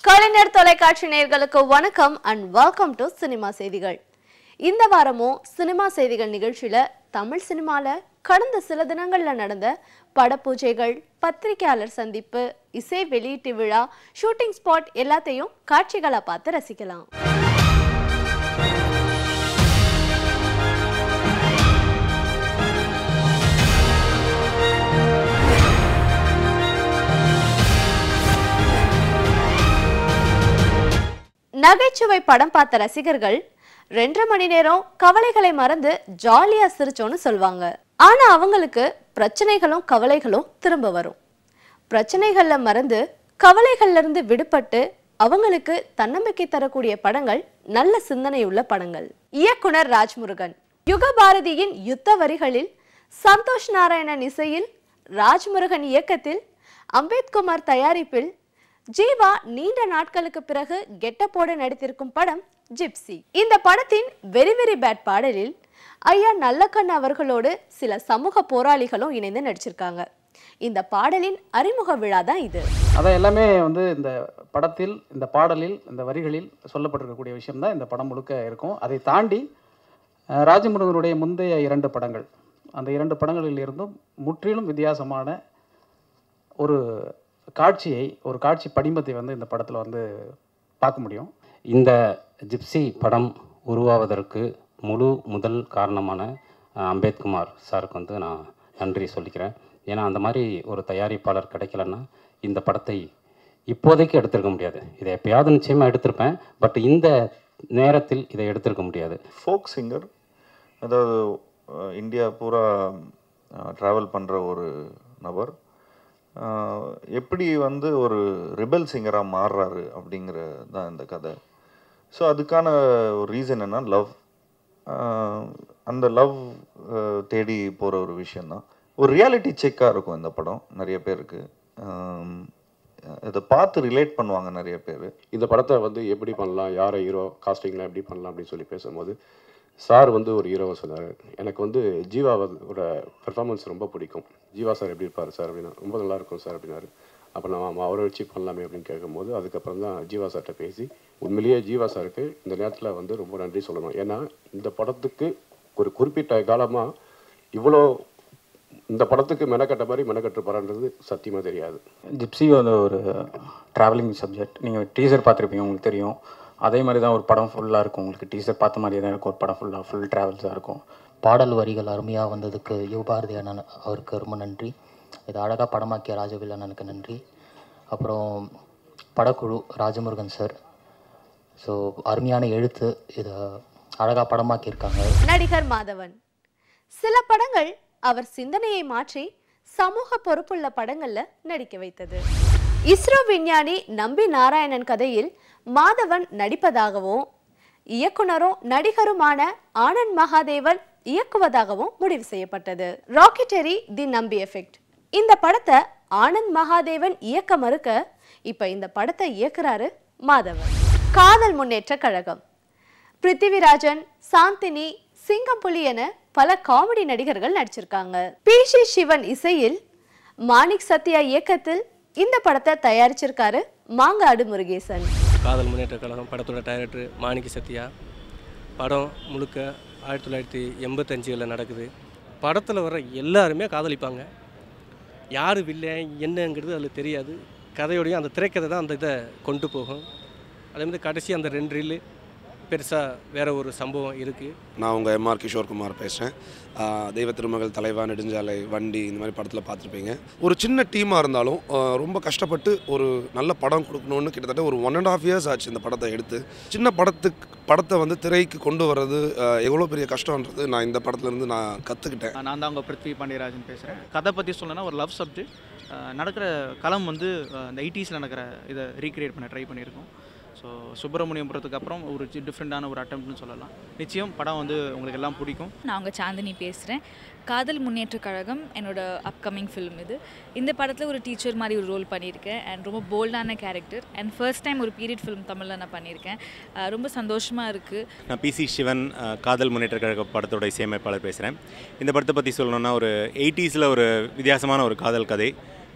கலைஞர் தொலைக்காட்சி நேயர்களுக்கு வணக்கம் அண்ட் வெல்கம் டு சினிமா செய்திகள் இந்த வாரமும் சினிமா செய்திகள் நிகழ்ச்சியில தமிழ் சினிமால கடந்த சில தினங்கள்ல நடந்த படப்பூஜைகள் பத்திரிகையாளர் சந்திப்பு இசை வெளியீட்டு விழா ஷூட்டிங் ஸ்பாட் எல்லாத்தையும் காட்சிகளா பார்த்து ரசிக்கலாம் நகைச்சுவை படம் பார்த்த ரசிகர்கள் ரெண்டரை மணி நேரம் கவலைகளை மறந்து ஜாலியா சிரிச்சோன்னு சொல்லுவாங்க ஆனா அவங்களுக்கு பிரச்சனைகளும் கவலைகளும் திரும்ப வரும் பிரச்சனைகள்ல மறந்து கவலைகள்ல இருந்து விடுபட்டு அவங்களுக்கு தன்னம்பிக்கை தரக்கூடிய படங்கள் நல்ல சிந்தனையுள்ள படங்கள் இயக்குனர் ராஜ்முருகன் யுகபாரதியின் யுத்த வரிகளில் சந்தோஷ் நாராயணன் இசையில் ராஜ்முருகன் இயக்கத்தில் அம்பேத்குமார் தயாரிப்பில் ஜீவா நீண்ட நாட்களுக்கு பிறகு கெட்டப்போட நடித்திருக்கும் படம் ஜிப்சி இந்த படத்தின் வெரி வெரி பேட் பாடலில் ஐயா நல்லக்கண்ணு அவர்களோடு சில சமூக போராளிகளும் இணைந்து நடிச்சிருக்காங்க இந்த பாடலின் அறிமுக விழா தான் இது அதான் எல்லாமே வந்து இந்த படத்தில் இந்த பாடலில் இந்த வரிகளில் சொல்லப்பட்டிருக்கக்கூடிய விஷயம் தான் இந்த படம் முழுக்க இருக்கும் அதை தாண்டி அஹ், ராஜமுருகனுடைய முந்தைய இரண்டு படங்கள் அந்த இரண்டு படங்களில் இருந்தும் முற்றிலும் வித்தியாசமான ஒரு காட்சியை ஒரு காட்சி படிமத்தை வந்து இந்த படத்தில் வந்து பார்க்க முடியும் இந்த ஜிப்சி படம் உருவாவதற்கு முழு முதல் காரணமான அஹ், அம்பேத்குமார் சாருக்கு வந்து நான் நன்றி சொல்லிக்கிறேன் ஏன்னா அந்த மாதிரி ஒரு தயாரிப்பாளர் கிடைக்கலன்னா இந்த படத்தை இப்போதைக்கு எடுத்திருக்க முடியாது இதை எப்பயாவது நிச்சயமாக எடுத்திருப்பேன் பட் இந்த நேரத்தில் இதை எடுத்திருக்க முடியாது ஃபோக் சிங்கர் அதாவது அஹ், இந்தியா பூரா ட்ராவல் பண்ணுற ஒரு நபர் அஹ், எப்படி வந்து ஒரு ரிபல் சிங்கராக மாறுறாரு அப்படிங்கிறது தான் இந்த கதை ஸோ அதுக்கான ஒரு ரீசன் என்ன லவ் அந்த லவ் தேடி போகிற ஒரு விஷயந்தான் ஒரு ரியாலிட்டி செக்காக இருக்கும் இந்த படம் நிறைய பேருக்கு அஹ், இதை பார்த்து ரிலேட் பண்ணுவாங்க நிறைய பேர் இந்த படத்தை வந்து எப்படி பண்ணலாம் யாரை ஹீரோ காஸ்டிங்லாம் எப்படி பண்ணலாம் அப்படின்னு சொல்லி பேசும்போது சார் வந்து ஒரு ஹீரோவை சொன்னார் எனக்கு வந்து ஜீவாவோட பெர்ஃபார்மன்ஸ் ரொம்ப பிடிக்கும் ஜீவா சார் எப்படி இருப்பார் சார் அப்படின்னா ரொம்ப நல்லா இருக்கும் சார் அப்படின்னாரு அப்போ நம்ம ஆமா, அவரை வச்சு பண்ணலாமே அப்படின்னு கேட்கும்போது அதுக்கப்புறம் தான் ஜீவா சார்கிட்ட பேசி உண்மையிலேயே ஜீவா சாருக்கு இந்த நேரத்தில் வந்து ரொம்ப நன்றி சொல்லணும் ஏன்னா இந்த படத்துக்கு ஒரு குறிப்பிட்ட காலமாக இவ்வளோ இந்த படத்துக்கு மெனக்கட்ட மாதிரி மெனக்கட்டுப்பாருன்றது சத்தியமாக தெரியாது ஜிப்சி வந்து ஒரு ட்ராவலிங் சப்ஜெக்ட் நீங்கள் டீசர் பார்த்துருப்பீங்க உங்களுக்கு தெரியும் அதே மாதிரி தான் ஒரு படம் ஃபுல்லாக இருக்கும் உங்களுக்கு டீசர் பார்த்த மாதிரியே தான் இருக்கும் ஒரு படம் ஃபுல்லாக ஃபுல் ட்ராவல்ஸாக இருக்கும் பாடல் வரிகள் அருமையாக வந்ததுக்கு யுவபாரதி அண்ணன் அவருக்கு ரொம்ப நன்றி இதை அழகாக படமாக்கிய ராஜவேல் அண்ணனுக்கு நன்றி அப்புறம் படக்குழு ராஜமுருகன் சார் ஸோ அருமையான எழுத்து இதை அழகாக படமாக்கியிருக்காங்க நடிகர் மாதவன் சில படங்கள் அவர் சிந்தனையை மாற்றி சமூக பொறுப்புள்ள படங்கள்ல நடிக்க வைத்தது இஸ்ரோ விஞ்ஞானி நம்பி நாராயணன் கதையில் மாதவன் நடிப்பதாகவும் இயக்குனரும் நடிகருமான ஆனந்த் மகாதேவன் இயக்குவதாகவும் முடிவு செய்யப்பட்டது ராக்கெட்டரி தி நம்பி எஃபெக்ட் இந்த படத்தை ஆனந்த் மகாதேவன் இயக்க மறுக்க இப்ப இந்த படத்தை இயக்குறாரு மாதவன் காதல் முன்னேற்ற கழகம் பிருத்திவிராஜன் சாந்தினி சிங்கம்புலி என பல காமெடி நடிகர்கள் நடிச்சிருக்காங்க பி சி சிவன் இசையில் மாணிக் சத்யா இயக்கத்தில் இந்த படத்தை தயாரிச்சிருக்காரு மாங்காடு முருகேசன் காதல் முன்னேற்ற கழகம் படத்தோட டைரக்டர் மாணிக்க சத்யா படம் முழுக்க ஆயிரத்தி தொள்ளாயிரத்தி எண்பத்தஞ்சுகளில் நடக்குது படத்தில் வர எல்லாருமே காதலிப்பாங்க யார் வில்லன் என்னங்கிறது அதில் தெரியாது கதையோடையும் அந்த திரைக்கதை தான் அந்த இதை கொண்டு போகும் அதே மாதிரி கடைசி அந்த ரெண்டு ரீலு பெருசாக வேற ஒரு சம்பவம் இருக்குது நான் உங்கள் எம்ஆர் கிஷோர்குமார் பேசுகிறேன் தெய்வ திருமகள் தலைவா நெடுஞ்சாலை வண்டி இந்த மாதிரி படத்தில் பார்த்துருப்பீங்க ஒரு சின்ன டீமாக இருந்தாலும் ஆஹ் ரொம்ப கஷ்டப்பட்டு ஒரு நல்ல படம் கொடுக்கணும்னு கிட்டத்தட்ட ஒரு ஒன் அண்ட் ஆஃப் இயர்ஸ் ஆச்சு இந்த படத்தை எடுத்து சின்ன படத்துக்கு படத்தை வந்து திரைக்கு கொண்டு வர்றது ஆஹ் எவ்வளோ பெரிய கஷ்டன்றது நான் இந்த படத்துலேருந்து நான் கற்றுக்கிட்டேன் நான் தான் உங்கள் பிருத்வி பாண்டியராஜன் பேசுகிறேன் கதை பற்றி சொல்லணும்னா ஒரு லவ் சப்ஜெக்ட் நடக்கிற களம் வந்து அஹ், இந்த எயிட்டிஸில் நடக்கிற இதை ரீக்ரியேட் பண்ண ட்ரை பண்ணியிருக்கோம் ஸோ சுப்பிரமணியபுரத்துக்கு அப்புறம் ஒரு டிஃப்ரெண்ட்டான ஒரு அட்டம்ப்ட்னு சொல்லலாம் நிச்சயம் படம் வந்து உங்களுக்கு எல்லாம் பிடிக்கும் நான் உங்கள் சாந்தினி பேசுகிறேன் காதல் முன்னேற்ற கழகம் என்னோட அப்கமிங் ஃபிலிம் இது இந்த படத்தில் ஒரு டீச்சர் மாதிரி ஒரு ரோல் பண்ணியிருக்கேன் அண்ட் ரொம்ப போல்டான கேரக்டர் அண்ட் ஃபர்ஸ்ட் டைம் ஒரு பீரியட் ஃபிலிம் தமிழில் நான் பண்ணியிருக்கேன் அஹ் ரொம்ப சந்தோஷமாக இருக்குது நான் பிசி சிவன் அஹ், காதல் முன்னேற்ற கழக படத்தோட இசையமைப்பாளர் பேசுகிறேன் இந்த படத்தை பற்றி சொல்லணும்னா ஒரு எயிட்டிஸில் ஒரு வித்தியாசமான ஒரு காதல் கதை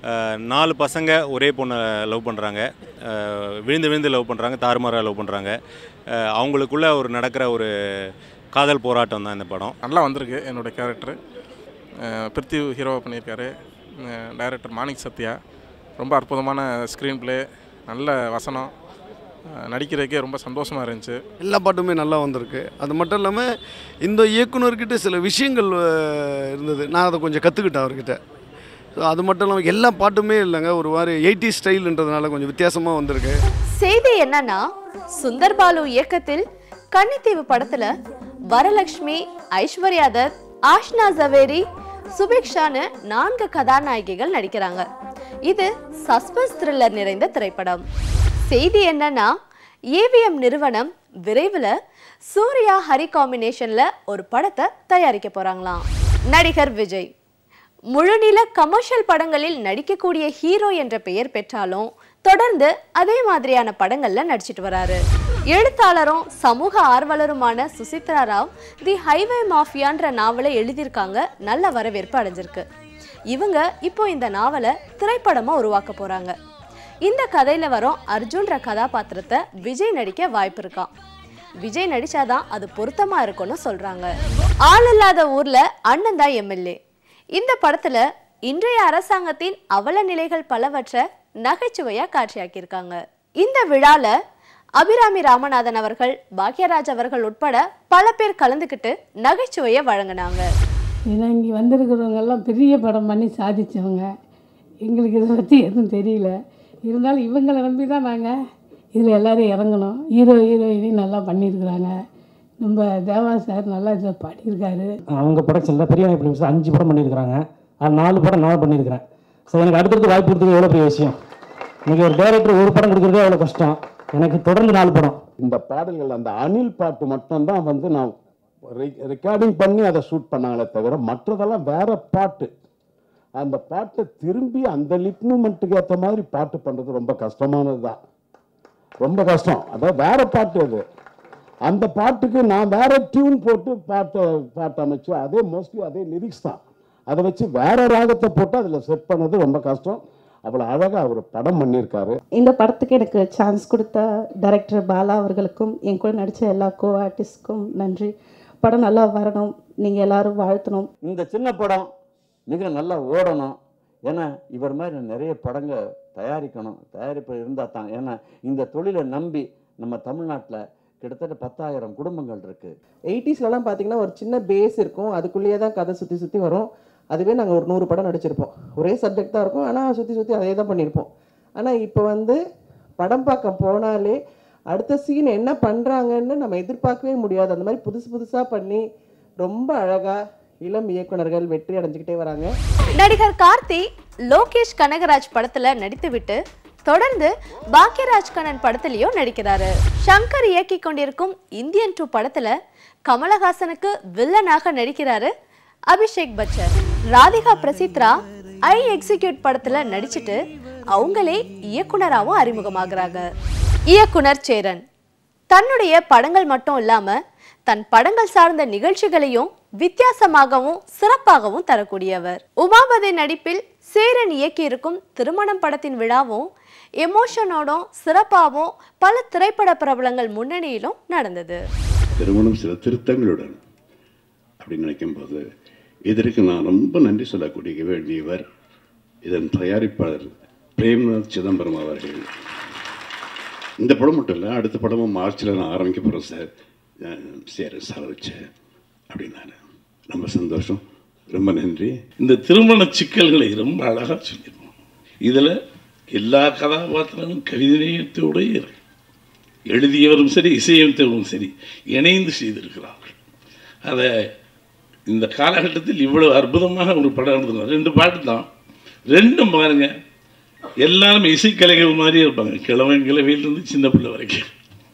அஹ், நாலு பசங்க ஒரே பொண்ணை லவ் பண்ணுறாங்க விழுந்து விழுந்து லவ் பண்ணுறாங்க தாறுமாறாக லவ் பண்ணுறாங்க அவங்களுக்குள்ள ஒரு நடக்கிற ஒரு காதல் போராட்டம் தான் இந்த படம் நல்லா வந்திருக்கு என்னோடய கேரக்டர் பிருத்தி ஹீரோவாக பண்ணியிருக்காரு டைரக்டர் மாணிக் சத்யா ரொம்ப அற்புதமான ஸ்க்ரீன் ப்ளே நல்ல வசனம் அஹ், நடிக்கிறதுக்கே ரொம்ப சந்தோஷமாக இருந்துச்சு எல்லா பாட்டுமே நல்லா வந்திருக்கு அது மட்டும் இல்லாமல் இந்த இயக்குனர்கிட்ட சில விஷயங்கள் அஹ், இருந்தது நான் அதை கொஞ்சம் கற்றுக்கிட்டேன் அவர்கிட்ட ஸோ அது மட்டும் இல்லாமல் எல்லா பாட்டுமே இல்லைங்க ஒரு மாதிரி எயிட்டி ஸ்டைல்ன்றதுனால கொஞ்சம் வித்தியாசமாக வந்திருக்கு செய்தி என்னன்னா சுந்தர் பாலு இயக்கத்தில் கன்னித்தீவு படத்துல வரலட்சுமி ஐஸ்வர்யா தத் ஆஷ்னா ஜவேரி சுபிக்ஷான்னு நான்கு கதாநாயகிகள் நடிக்கிறாங்க இது சஸ்பென்ஸ் த்ரில்லர் நிறைந்த திரைப்படம் செய்தி என்னன்னா ஏவிஎம் நிறுவனம் விரைவில் சூர்யா ஹரி காம்பினேஷன்ல ஒரு படத்தை தயாரிக்க போறாங்களாம் நடிகர் விஜய் முழுநில கமர்ஷியல் படங்களில் நடிக்கக்கூடிய ஹீரோ என்ற பெயர் பெற்றாலும் தொடர்ந்து அதே மாதிரியான படங்கள்ல நடிச்சிட்டு வராரு எழுத்தாளரும் சமூக ஆர்வலருமான சுசித்ரா ராவ் தி ஹைவே மாஃபியான்ற நாவலை எழுதியிருக்காங்க நல்ல வரவேற்பு அடைஞ்சிருக்கு இவங்க இப்போ இந்த நாவலை திரைப்படமா உருவாக்க போறாங்க இந்த கதையில வரும் அர்ஜுன்ற கதாபாத்திரத்தை விஜய் நடிக்க வாய்ப்பு இருக்கான் விஜய் நடிச்சாதான் அது பொருத்தமா இருக்கும்னு சொல்றாங்க ஆள் இல்லாத ஊர்ல அண்ணன் தான் எம்எல்ஏ இந்த படத்துல இன்றைய அரசாங்கத்தின் அவல நிலைகள் பலவற்றை நகைச்சுவையா காட்சியாக்கியிருக்காங்க இந்த விழால அபிராமி ராமநாதன் அவர்கள் பாக்யராஜ் அவர்கள் உட்பட பல பேர் கலந்துக்கிட்டு நகைச்சுவையை வழங்கினாங்க ஏன்னா இங்கே வந்திருக்கிறவங்க எல்லாம் பெரிய படம் பண்ணி சாதிச்சவங்க எங்களுக்கு இதை பற்றி எதுவும் தெரியல இருந்தாலும் இவங்களை நம்பி தான் நாங்கள் இதில் எல்லோரும் இறங்கணும் ஹீரோ ஹீரோயினையும் நல்லா பண்ணியிருக்கிறாங்க நம்ம தேவா சார் நல்லா இதில் பாடியிருக்காரு அவங்க ப்ரொடக்ஷனில் பெரிய ஃபிலிம்ஸ் அஞ்சு படம் பண்ணியிருக்கிறாங்க அது நாலு படம் நான் பண்ணியிருக்கிறேன் ஸோ எனக்கு அடுத்தடுத்து வாய்ப்பு கொடுத்தது எவ்வளோ பெரிய விஷயம் இன்னைக்கு ஒரு டைரக்டர் ஒரு படம் கொடுக்குறதே எவ்வளோ கஷ்டம் எனக்கு தொடர்ந்து நாலு படம் இந்த பாடல்கள் அந்த அனில் பாட்டு மட்டும்தான் வந்து நான் ரெக்கார்டிங் பண்ணி அதை ஷூட் பண்ணாங்களே தவிர மற்றதெல்லாம் வேற பாட்டு அந்த பாட்டை திரும்பி அந்த லிப் மூமெண்ட்டுக்கு ஏற்ற மாதிரி பாட்டு பண்ணுறது ரொம்ப கஷ்டமானது தான் ரொம்ப கஷ்டம் அதாவது வேற பாட்டு அது அந்த பாட்டுக்கு நான் வேற டியூன் போட்டு பாட்டை பாட்டு அமைச்சு அதே மோஸ்ட்லி அதே லிரிக்ஸ் தான் அதை வச்சு வேற ராகத்தை போட்டு அதில் செட் பண்ணது ரொம்ப கஷ்டம் அவ்வளோ அழகாக அவர் படம் பண்ணியிருக்காரு இந்த படத்துக்கு எனக்கு சான்ஸ் கொடுத்த டைரக்டர் பாலா அவர்களுக்கும் என் கூட நடித்த எல்லா கோ ஆர்டிஸ்ட்க்கும் நன்றி படம் நல்லா வரணும் நீங்கள் எல்லாரும் வாழ்த்தணும் இந்த சின்ன படம் மிக நல்லா ஓடணும் ஏன்னா இவர் மாதிரி நிறைய படங்கள் தயாரிக்கணும் தயாரிப்பு இருந்தால் தான் ஏன்னா இந்த தொழிலை நம்பி நம்ம தமிழ்நாட்டில் கிட்டத்தட்ட பத்தாயிரம் குடும்பங்கள் இருக்குது எயிட்டிஸ்லலாம் பார்த்தீங்கன்னா ஒரு சின்ன பேஸ் இருக்கும் அதுக்குள்ளேயே தான் கதை சுற்றி சுற்றி வரும் அதுவே நாங்கள் ஒரு நூறு படம் நடிச்சிருப்போம் ஒரே சப்ஜெக்ட் தான் இருக்கும் ஆனால் சுற்றி சுற்றி அதே தான் பண்ணியிருப்போம் ஆனால் இப்போ வந்து படம் பார்க்க போனாலே அடுத்த சீன் என்ன பண்ணுறாங்கன்னு நம்ம எதிர்பார்க்கவே முடியாது அந்த மாதிரி புதுசு புதுசாக பண்ணி ரொம்ப அழகாக இளம் இயக்குனர்கள் வெற்றி அடைஞ்சுக்கிட்டே வராங்க நடிகர் கார்த்தி லோகேஷ் கனகராஜ் படத்துல நடித்துவிட்டு தொடர்ந்து பாக்யராஜ் கண்ணன் படத்திலையும் நடிக்கிறாரு சங்கர் இயக்கி கொண்டிருக்கும் இந்தியன் டூ படத்துல கமலஹாசனுக்கு வில்லனாக நடிக்கிறாரு அபிஷேக் பச்சன் ராதிகா பிரசித்ரா ஐ எக்ஸிக்யூட் படத்துல நடிச்சிட்டு அவங்களே இயக்குனராகவும் அறிமுகமாகறாங்க இயக்குனர் சேரன் தன்னுடைய படங்கள் மட்டும் இல்லாம தன் படங்கள் சார்ந்த நிகழ்ச்சிகளையும் வித்தியாசமாகவும் சிறப்பாகவும் தரக்கூடியவர் உமாபதி நடிப்பில் சேரன் இயக்கியிருக்கும் திருமணம் படத்தின் விழாவும் எமோஷனோடும் சிறப்பாகவும் பல திரைப்பட பிரபலங்கள் முன்னணியிலும் நடந்தது திருமணம் சில திருத்தங்களுடன் அப்படின்னு நினைக்கும்போது இதற்கு நான் ரொம்ப நன்றி சொல்லக்கூடிய வேண்டியவர் இதன் தயாரிப்பாளர் பிரேம்நாத் சிதம்பரம் அவர்கள் இந்த படம் மட்டும் இல்லை அடுத்த படமும் மார்ச்சில் நான் ஆரம்பிக்க போகிறேன் சார் அஹ் சரி சார் வச்சு அப்படின்னாரு ரொம்ப சந்தோஷம் ரொம்ப நன்றி இந்த திருமண சிக்கல்களை ரொம்ப அழகாக சொல்லியிருக்கோம் இதில் எல்லா கதாபாத்திரங்களும் கவிதையத்தோடு இருக்கு எழுதியவரும் சரி இசையமைத்தவரும் சரி இணைந்து செய்திருக்கிறார்கள் அதை இந்த காலகட்டத்தில் இவ்வளவு அற்புதமாக ஒரு படம் எடுத்துருந்தோம் ரெண்டு பாட்டு தான் ரெண்டும் பாருங்க எல்லாரும் இசைக்கலைகள் மாதிரியே இருப்பாங்க கிழவன் கிழவியிலிருந்து சின்ன பிள்ளை வரைக்கும்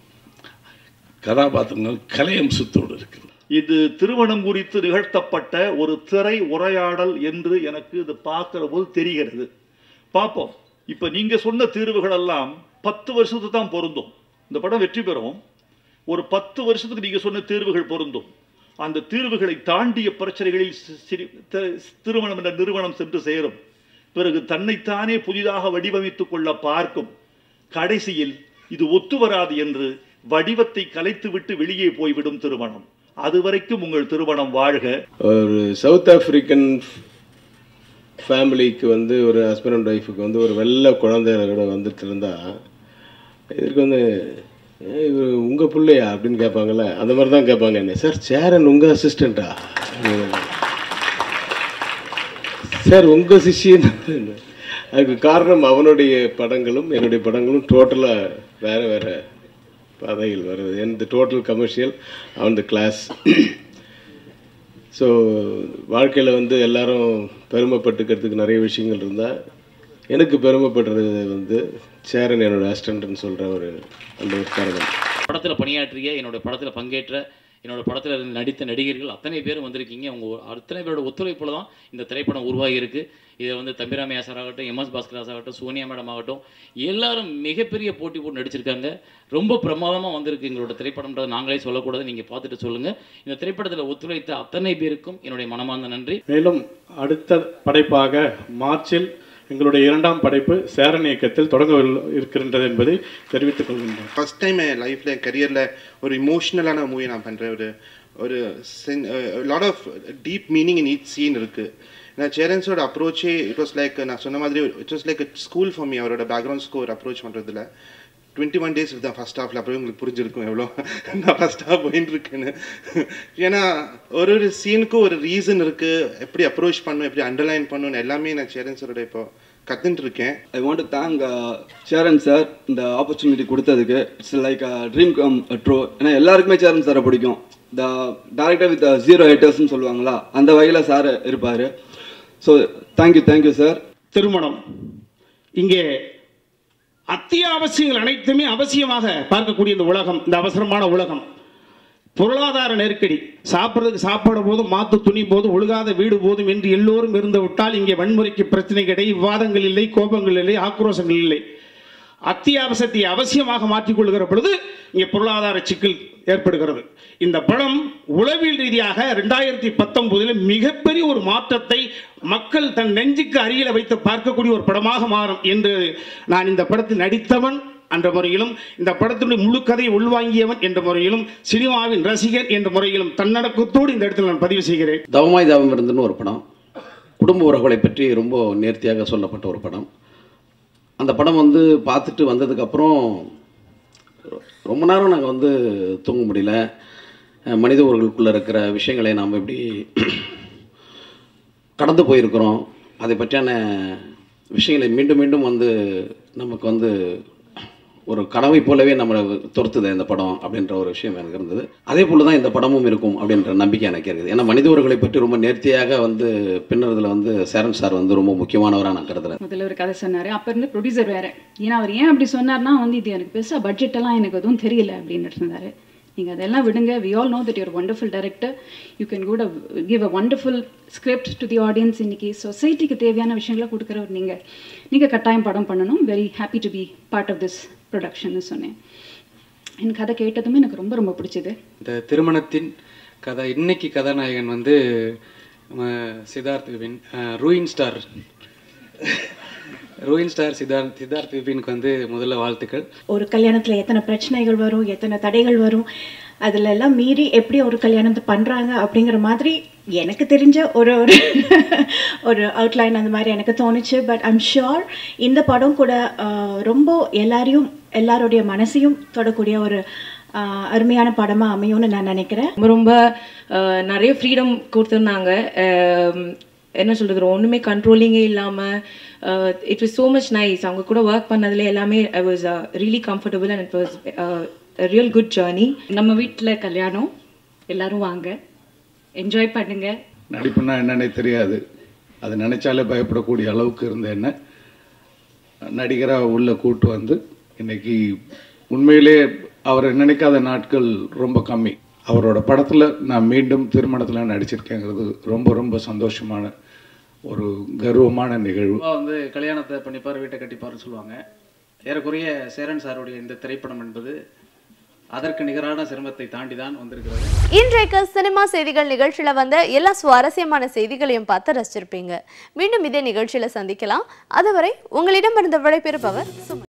கதாபாத்திரங்கள் கலை அம்சத்தோடு இருக்கு இது திருமணம் குறித்து நிகழ்த்தப்பட்ட ஒரு திரை உரையாடல் என்று எனக்கு இது பார்க்கிற போது தெரிகிறது பார்ப்போம் இப்போ நீங்கள் சொன்ன தீர்வுகள் எல்லாம் பத்து வருஷத்துக்கு தான் பொருந்தும் இந்த படம் வெற்றி பெறும் ஒரு பத்து வருஷத்துக்கு நீங்கள் சொன்ன தீர்வுகள் பொருந்தும் அந்த தீர்வுகளை தாண்டிய பிரச்சனைகளில் சி- சிரி- தி- திருமணம் என்ற நிறுவனம் சென்று சேரும் பிறகு தன்னைத்தானே புதிதாக வடிவமைத்துக் கொள்ள பார்க்கும் கடைசியில் இது ஒத்து வராது என்று வடிவத்தை கலைத்துவிட்டு வெளியே போய்விடும் திருமணம் அதுவரைக்கும் உங்கள் திருமணம் வாழ்க ஒரு சவுத் ஆப்பிரிக்கன் ஃபேமிலிக்கு வந்து ஒரு ஹஸ்பண்ட் அண்ட் ஒய்ஃபுக்கு வந்து ஒரு வெள்ளை குழந்தைகளோட வந்துட்டு இருந்தா இதற்கு வந்து "ஏய், இவர் உங்கள் பிள்ளையா அப்படின்னு கேட்பாங்கல்ல அந்த மாதிரி தான் கேட்பாங்க என்ன சார் சேரன் உங்கள் அசிஸ்டண்ட்டா சார் உங்கள் சிஷியன் அதுக்கு காரணம் அவனுடைய படங்களும் என்னுடைய படங்களும் டோட்டலாக வேறு வேறு பாதையில் வருது எந்த டோட்டல் கமர்ஷியல் அவன் கிளாஸ் ஸோ வாழ்க்கையில் வந்து எல்லாரும் பெருமைப்பட்டுக்கிறதுக்கு நிறைய விஷயங்கள் இருந்தால் எனக்கு பெருமைப்படுறது வந்து சேரன் என்னோட அசிஸ்டன்ட்னு சொல்கிற ஒரு அந்த ஒரு காரணம் படத்தில் பணியாற்றிய என்னோட படத்தில் பங்கேற்ற என்னோட படத்தில் நடித்த நடிகர்கள் அத்தனை பேரும் வந்திருக்கீங்க அவங்க ஒரு- அத்தனை பேரோட ஒத்துழைப்பில் தான் இந்த திரைப்படம் உருவாகி இருக்கு இதை வந்து தம்பிராமையா சார் ஆகட்டும் எம்எஸ் பாஸ்கராஸ் ஆகட்டும் சோனியா மேடம் ஆகட்டும் எல்லாரும் மிகப்பெரிய போட்டி போட்டு நடிச்சிருக்காங்க ரொம்ப பிரமாதமாக வந்திருக்கு எங்களோட திரைப்படம்ன்றது நாங்களே சொல்லக்கூடாது நீங்கள் பார்த்துட்டு சொல்லுங்கள் இந்த திரைப்படத்தில் ஒத்துழைத்த அத்தனை பேருக்கும் என்னுடைய மனமார்ந்த நன்றி மேலும் அடுத்த படைப்பாக மார்ச்சில் எங்களுடைய இரண்டாம் படைப்பு சேரன் இயக்கத்தில் தொடங்க இருக்கின்றது என்பதை தெரிவித்துக் கொள்கின்றேன் ஃபஸ்ட் டைம் என் லைஃப்பில் என் கரியரில் ஒரு இமோஷ்னலான மூவி நான் பண்ணுறேன் ஒரு ஒரு lot of deep meaning in each scene இருக்குது நான் சேரன்ஸோட அப்ரோச்சே இட் வாஸ் லைக் நான் சொன்ன மாதிரி it was like school for me அவரோட பேக்ரவுண்ட் ஸ்கோர் அப்ரோச் பண்ணுறதுல டுவெண்ட்டி ஒன் டேஸ் தான் ஃபஸ்ட் ஹாஃபில் அப்புறம் உங்களுக்கு புரிஞ்சிருக்கும் எவ்வளோ நான் ஃபஸ்ட் ஹாஃப் போயின்னு இருக்கேன்னு ஏன்னா ஒரு ஒரு சீனுக்கும் ஒரு ரீசன் இருக்குது எப்படி அப்ரோச் பண்ணணும் எப்படி அண்டர்லைன் பண்ணணும் எல்லாமே நான் சேரன் சாரோட இப்போ கற்றுட்டு இருக்கேன் I want to thank Cheran sir இந்த ஆப்பர்ச்சுனிட்டி கொடுத்ததுக்கு it's like dream come true ஏன்னா எல்லாருக்குமே சேரன் சாரை பிடிக்கும் த டேரக்டர் வித் ஜீரோ ஹேட்டர்ஸ்னு சொல்லுவாங்களா அந்த வகையில் சார் இருப்பார் ஸோ தேங்க்யூ தேங்க்யூ சார் திருமணம் இங்கே அத்தியாவசியங்கள் அனைத்துமே அவசியமாக பார்க்கக்கூடிய இந்த உலகம் இந்த அவசரமான உலகம் பொருளாதார நெருக்கடி சாப்பிட்றதுக்கு சாப்பாடு போதும் மாத்து துணி போதும் ஒழுகாத வீடு போதும் என்று எல்லோரும் இருந்து விட்டால் இங்கே வன்முறைக்கு பிரச்சனை கிடை விவாதங்கள் இல்லை கோபங்கள் இல்லை ஆக்ரோஷங்கள் இல்லை அத்தியாவசியத்தை அவசியமாக மாற்றிக்கொள்கிற பொழுது இங்கே பொருளாதார சிக்கல் ஏற்படுகிறது இந்த படம் உளவியல் ரீதியாக ரெண்டாயிரத்தி பத்தொன்பதில் மிகப்பெரிய ஒரு மாற்றத்தை மக்கள் தன் நெஞ்சுக்கு அருகில வைத்து பார்க்கக்கூடிய ஒரு படமாக மாறும் என்று நான் இந்த படத்தில் நடித்தவன் என்ற முறையிலும் இந்த படத்தினுடைய முழு கதையை உள்வாங்கியவன் என்ற முறையிலும் சினிமாவின் ரசிகர் என்ற முறையிலும் தன்னடக்கத்தோடு இந்த இடத்தில் நான் பதிவு செய்கிறேன் தவமாய் தவம் இருந்துன்னு ஒரு படம் குடும்ப உறவுகளை பற்றி ரொம்ப நேர்த்தியாக சொல்லப்பட்ட ஒரு படம் அந்த படம் வந்து பார்த்துட்டு வந்ததுக்கப்புறம் ரொம்ப நேரம் நாங்கள் வந்து தூங்க முடியல அஹ் மனித உறவுகளுக்குள்ளே இருக்கிற விஷயங்களை நாம் எப்படி கடந்து போயிருக்கிறோம் அதை பற்றியான விஷயங்களை மீண்டும் மீண்டும் வந்து நமக்கு வந்து ஒரு கனவை போலவே நம்மளை துரத்துது இந்த படம் அப்படின்ற ஒரு விஷயம் எனக்கு இருந்தது அதே போல தான் இந்த படமும் இருக்கும் அப்படின்ற நம்பிக்கை எனக்கு இருக்குது ஏன்னா மனித உறவுகளை பற்றி ரொம்ப நேர்த்தியாக வந்து பின்னறதுல வந்து சேரன் சார் வந்து ரொம்ப முக்கியமானவராக நான் கருதுறேன் முதல்ல ஒரு கதை சொன்னார் அப்போ இருந்து ப்ரொடியூசர் வேறு ஏன்னா அவர் ஏன் அப்படி சொன்னார்னா வந்து இது எனக்கு பெருசாக பட்ஜெட்டெல்லாம் எனக்கு எதுவும் தெரியல அப்படின்னு இருந்தார் நீங்கள் அதெல்லாம் விடுங்க we all know that you're wonderful director you can கூட give a wonderful script to the audience இன்னைக்கு சொசைட்டிக்கு தேவையான விஷயங்களை கொடுக்குறவர் நீங்கள் நீங்கள் கட்டாயம் படம் பண்ணணும் very happy to be part of this ப்ரொடக்ஷன்னு சொன்னேன் எனக்கு கதை கேட்டதுமே எனக்கு ரொம்ப ரொம்ப பிடிச்சது இந்த திருமணத்தின் கதை இன்னைக்கு கதாநாயகன் வந்து அஹ், சித்தார்த் விபின் அஹ், ரூயின் ஸ்டார் ரூயின் ஸ்டார் சித்தார்த் சித்தார்த் விபினுக்கு வந்து முதல்ல வாழ்த்துக்கள் ஒரு கல்யாணத்தில் எத்தனை பிரச்சனைகள் வரும் எத்தனை தடைகள் வரும் அதில் எல்லாம் மீறி எப்படி ஒரு கல்யாணத்தை பண்ணுறாங்க அப்படிங்கிற மாதிரி எனக்கு தெரிஞ்ச ஒரு ஒரு ஒரு அவுட்லைன் அந்த மாதிரி எனக்கு தோணுச்சு பட் ஐம் ஷுர் இந்த படம் கூட ஆஹ், ரொம்ப எல்லாரையும் எல்லாருடைய மனசையும் தொடக்கூடிய ஒரு ஆஹ், அருமையான படமாக அமையும்னு நான் நினைக்கிறேன் ரொம்ப ரொம்ப அஹ், நிறைய ஃப்ரீடம் கொடுத்துருந்தாங்க அஹ், என்ன சொல்கிறது ஒன்றுமே கண்ட்ரோலிங்கே இல்லாமல் it was so much nice அவங்க கூட ஒர்க் பண்ணதுல எல்லாமே I was really comfortable and it was real good journey நம்ம வீட்டில் கல்யாணம் எல்லாரும் வாங்க என்ஜாய் பண்ணுங்க நடிப்புன்னா என்னன்னே தெரியாது அது நினைச்சாலே பயப்படக்கூடிய அளவுக்கு இருந்த என்ன நடிகராக உள்ள கூட்டு வந்து இன்னைக்கு உண்மையிலே அவரை நினைக்காத நாட்கள் ரொம்ப கம்மி அவரோட படத்தில் நான் மீண்டும் திருமணத்தில் நடிச்சிருக்கேங்கிறது ரொம்ப ரொம்ப சந்தோஷமான ஒரு கர்வமான நிகழ்வு பொதுவா வந்து கல்யாணத்தை பண்ணிப்பார் வீட்டை கட்டிப்பார்னு சொல்லுவாங்க ஏறக்குறைய சேரன் சாருடைய இந்த திரைப்படம் என்பது அதற்கு நிகரான சிரமத்தை தாண்டி தான் வந்திருக்கிறது இன்றைக்கு சினிமா செய்திகள் நிகழ்ச்சியில வந்த எல்லா சுவாரஸ்யமான செய்திகளையும் பார்த்து ரசிச்சிருப்பீங்க மீண்டும் இதே நிகழ்ச்சியில சந்திக்கலாம் அதுவரை உங்களிடமிருந்து விடைபெறுபவர் சுமதி